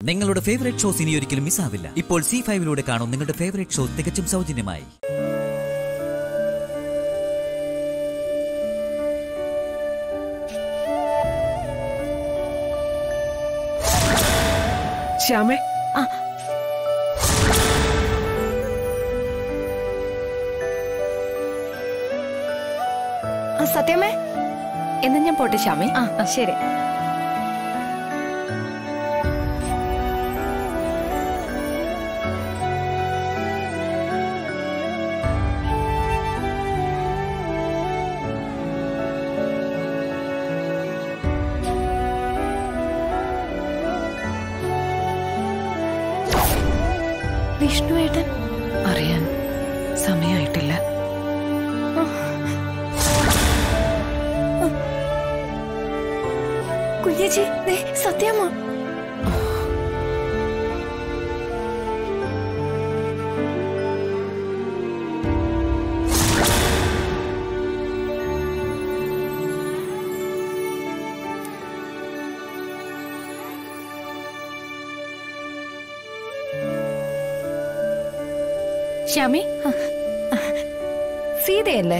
നിങ്ങളുടെ favourite shows ഇനി ഒരിക്കലും മിസ്സാവില്ല ഇപ്പോൾ സി ഫൈവിലൂടെ കാണും നിങ്ങളുടെ ഫേവറേറ്റ് ഷോ തികച്ചും സൗജന്യമായി ശ്യാമേ ആ സത്യമേ എന്നാ ഞാൻ പോട്ടെ ശ്യാമേ ആ ശരി വിഷ്ണു ഏട്ടൻ അറിയാൻ സമയമായിട്ടില്ല കുഞ്ഞേച്ചി ദേ സത്യമ്മ ശ്യാമേ സീതയല്ലേ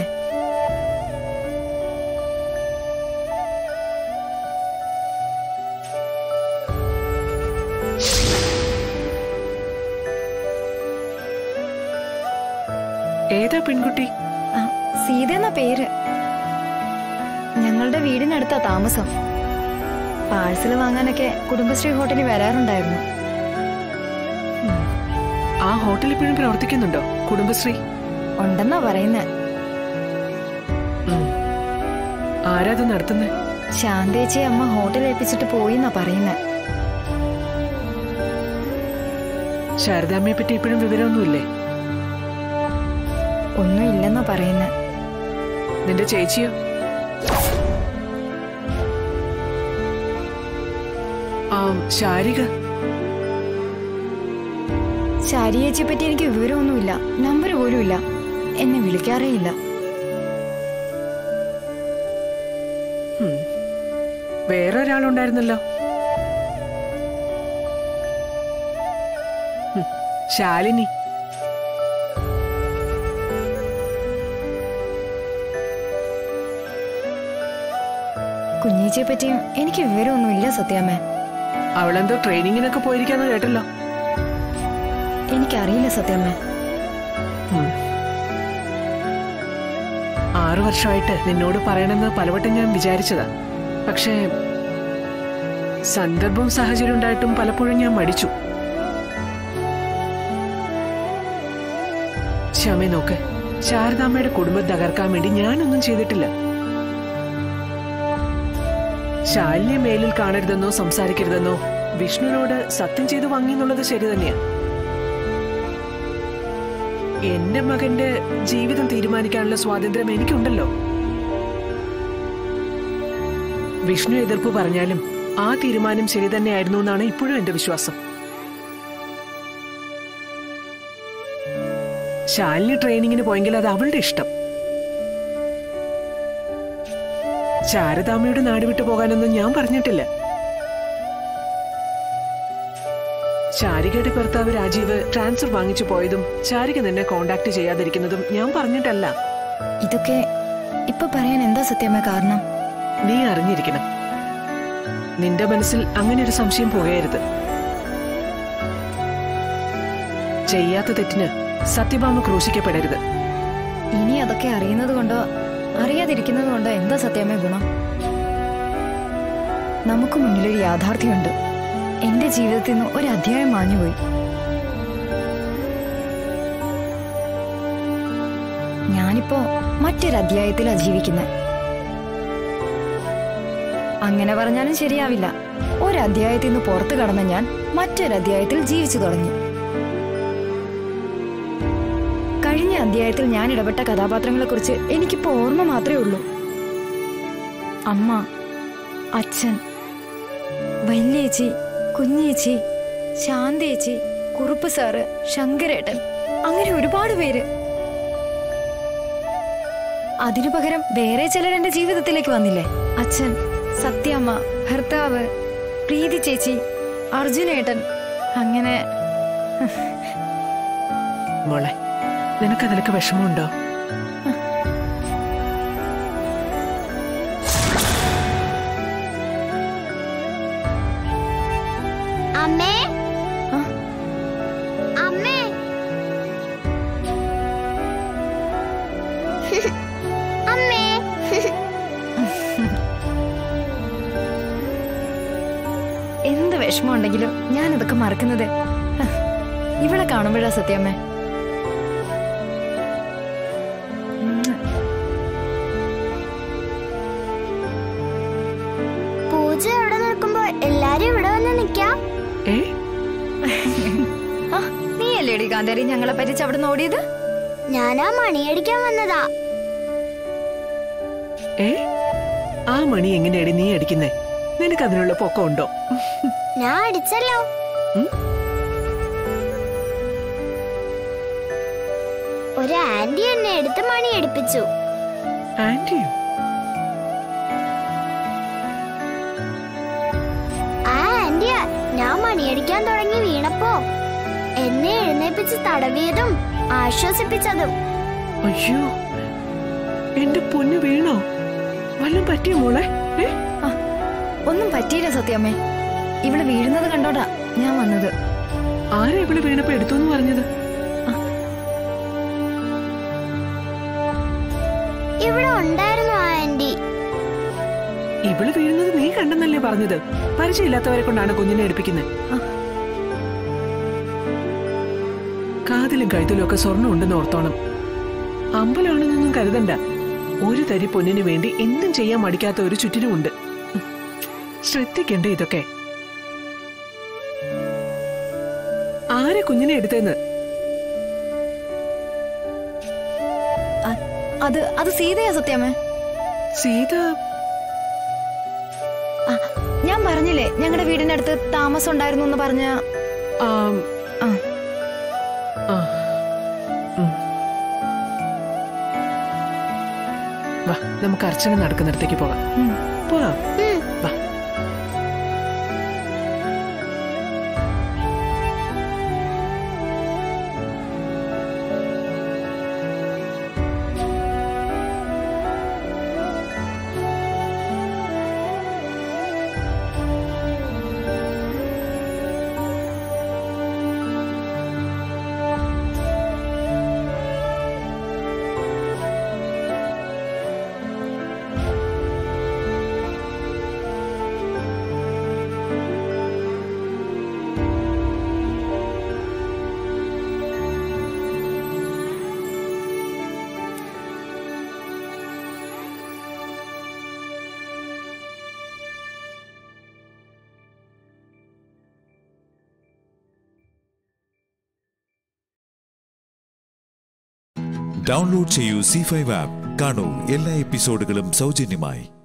ഏതാ പെൺകുട്ടി ആ, സീത എന്ന പേര് ഞങ്ങളുടെ വീടിനടുത്താ താമസം പാഴ്സൽ വാങ്ങാനൊക്കെ കുടുംബശ്രീ ഹോട്ടലിൽ വരാറുണ്ടായിരുന്നു ആ ഹോട്ടൽ ഇപ്പോഴും പ്രവർത്തിക്കുന്നുണ്ടോ കുടുംബശ്രീ ഉണ്ടെന്നാ പറയുന്നേ ഉം. ആരാത് നടത്തുന്നേ ശാന്തേച്ചി അമ്മ ഹോട്ടൽ ഏൽപ്പിച്ചിട്ട് പോയിന്നാ പറയുന്നേ ശാരദാമ്മയെ പറ്റി ഇപ്പോഴും വിവരമൊന്നുമില്ലേ ഒന്നും ഇല്ലെന്നാ പറയുന്നേ നിന്റെ ചേച്ചിയോ ആ ശാരിക ശാരിയേച്ചിയെ പറ്റി എനിക്ക് വിവരമൊന്നുമില്ല നമ്പർ പോലും ഇല്ല എന്നെ വിളിക്കാറേ ഇല്ല ഉം. വേറെ ഒരാളുണ്ടായിരുന്നല്ലോ ഉം. ശാലിനി കുഞ്ഞേച്ചിയെ പറ്റിയും എനിക്ക് വിവരമൊന്നുമില്ല സത്യാമ്മേ അവളെന്തോ ട്രെയിനിങ്ങിനൊക്കെ പോയിരിക്കാന്ന് കേട്ടല്ലോ എനിക്കറിയില്ല സത്യാമ്മേ ഉം. ആറു വർഷമായിട്ട് നിന്നോട് പറയണമെന്ന് പലവട്ടം ഞാൻ വിചാരിച്ചതാ പക്ഷേ സന്ദർഭവും സാഹചര്യം ഉണ്ടായിട്ടും പലപ്പോഴും ഞാൻ മടിച്ചു ശ്യാമെ നോക്ക് ശാരദാമ്മയുടെ കുടുംബം തകർക്കാൻ വേണ്ടി ഞാനൊന്നും ചെയ്തിട്ടില്ല ശാലിനെ മേലിൽ കാണരുതെന്നോ സംസാരിക്കരുതെന്നോ വിഷ്ണുവിനോട് സത്യം ചെയ്തു വാങ്ങി എന്നുള്ളത് ശരി തന്നെയാ എന്റെ മകന്റെ ജീവിതം തീരുമാനിക്കാനുള്ള സ്വാതന്ത്ര്യം എനിക്കുണ്ടല്ലോ വിഷ്ണു എതിർപ്പ് പറഞ്ഞാലും ആ തീരുമാനം ശരി തന്നെയായിരുന്നു എന്നാണ് ഇപ്പോഴും എന്റെ വിശ്വാസം ശാലിനി ട്രെയിനിങ്ങിന് പോയെങ്കിൽ അത് അവളുടെ ഇഷ്ടം ശാരദാമ്മയുടെ നാട് വിട്ടു പോകാനൊന്നും ഞാൻ പറഞ്ഞിട്ടില്ല ശാരികയുടെ ഭർത്താവ് രാജീവ് ട്രാൻസ്ഫർ വാങ്ങിച്ചു പോയതും ശാരിക നിന്നെ കോണ്ടാക്ട് ചെയ്യാതിരിക്കുന്നതും ഞാൻ പറഞ്ഞിട്ടല്ല ഇതൊക്കെ ഇപ്പൊ പറയാൻ എന്താ സത്യാമ്മ കാരണം നീ അറിഞ്ഞിരിക്കണം നിന്റെ മനസ്സിൽ അങ്ങനെ ഒരു സംശയം പുകയരുത് ചെയ്യാത്ത തെറ്റിന് സത്യഭാമ ക്രൂശിക്കപ്പെടരുത് ഇനി അതൊക്കെ അറിയുന്നത് കൊണ്ടോ അറിയാതിരിക്കുന്നത് കൊണ്ടോ എന്താ സത്യാമ്മ ഗുണം നമുക്ക് മുന്നിലൊരു യാഥാർത്ഥ്യമുണ്ട് എന്റെ ജീവിതത്തിൽ നിന്ന് ഒരു അധ്യായം മാഞ്ഞുപോയി ഞാനിപ്പോ മറ്റൊരു അധ്യായത്തിലാ ജീവിക്കുന്നത് അങ്ങനെ പറഞ്ഞാലും ശരിയാവില്ല ഒരു അധ്യായത്തിൽ നിന്ന് പുറത്തു കടന്ന ഞാൻ മറ്റൊരു അധ്യായത്തിൽ ജീവിച്ചു തുടങ്ങി കഴിഞ്ഞ അധ്യായത്തിൽ ഞാൻ ഇടപെട്ട കഥാപാത്രങ്ങളെക്കുറിച്ച് എനിക്കിപ്പോ ഓർമ്മ മാത്രമേ ഉള്ളൂ അമ്മ അച്ഛൻ വല്യേച്ചി കുഞ്ഞേച്ചി ശാന്തേച്ചി കുറുപ്പ് സാറ് ശങ്കരേട്ടൻ അങ്ങനെ ഒരുപാട് പേര് അതിനു പകരം വേറെ ചിലർ എന്റെ ജീവിതത്തിലേക്ക് വന്നില്ലേ അച്ഛൻ സത്യമ്മ ഭർത്താവ് പ്രീതി ചേച്ചി അർജുനേട്ടൻ അങ്ങനെ മോളെ നിനക്കതിലൊക്കെ വിഷമമുണ്ടോ അമ്മേ ആ? അമ്മേ അമ്മേ എന്ത് വിഷമം ഉണ്ടെങ്കിലും ഞാൻ ഇതൊക്കെ മറക്കുന്നത് ഹ, ഇവളെ കാണുമ്പോഴാ സത്യമ്മേ ഉം. പൂജ അവിടെ നിൽക്കുമ്പോ എല്ലാരും ഇവിടെ വന്ന് നിക്കാം ഏ ആ, നീയല്ലേടി കാന്താരി ഞങ്ങളെ പറ്റിച്ച് അവിടെ നിന്ന് ഓടിയത് ഞാനാ മണിയടിക്കാൻ വന്നതാ ഏ ആ മണി എങ്ങനെയാടി നീ അടിക്കുന്നേ നിനക്ക് അതിനുള്ള പൊക്കം ഉണ്ടോ ഞാൻ അടിച്ചല്ലോ ഉം? ഒരു ആന്റി എന്നെ എടുത്ത് മണി അടിപ്പിച്ചു ആന്റിയോ ആ ആന്റിയാ ഞാൻ മണിയടിക്കാൻ തുടങ്ങി വീണപ്പോ എന്നെ എഴുന്നേപ്പിച്ച് തടവിയതും ആശ്വസിപ്പിച്ചതും അയ്യോ എന്റെ പൊന്നു വീണോ വല്ലതും പറ്റിയോ മോളെ ഏ ആ, ഒന്നും പറ്റിയില്ല സത്യമ്മേ ഇവള് വീഴുന്നത് കണ്ടോടാ ഞാൻ വന്നത് ആരാ ഇവിടെ വീണപ്പോ എടുത്തോന്ന് പറഞ്ഞത് ഇവിടെ ഉണ്ടായിരുന്നു ആ ആന്റി ഇവള് വീഴുന്നത് നീ കണ്ടെന്നല്ലേ പറഞ്ഞത് പരിചയമില്ലാത്തവരെ കൊണ്ടാണ് കുഞ്ഞിനെ എടുപ്പിക്കുന്നത് കാതിലും കഴുത്തിലും ഒക്കെ സ്വർണ്ണം ഉണ്ടെന്ന് ഓർത്തോണം അമ്പലമാണെന്നൊന്നും കരുതണ്ട ഒരു തരി പൊന്നിനു വേണ്ടി എന്തും ചെയ്യാൻ മടിക്കാത്ത ഒരു ചുറ്റിനുമുണ്ട് ഉം. ശ്രദ്ധിക്കണ്ടേ ഇതൊക്കെ ആരെ കുഞ്ഞിനെ എടുത്തെന്ന് അ- അത് അത് സീതയാ സത്യമ്മേ സീത ആ, ഞാൻ പറഞ്ഞില്ലേ ഞങ്ങളുടെ വീടിനടുത്ത് താമസം ഉണ്ടായിരുന്നു എന്ന് പറഞ്ഞ ആം, ആ ആ. ഉം. വാ നമുക്ക് അർച്ചന നടക്കുന്നിടത്തേക്ക് പോകാം ഉം. പോകാം ഉം. വാ ഡൗൺലോഡ് ചെയ്യൂ സി ഫൈവ് ആപ്പ് കാണൂ എല്ലാ എപ്പിസോഡുകളും സൗജന്യമായി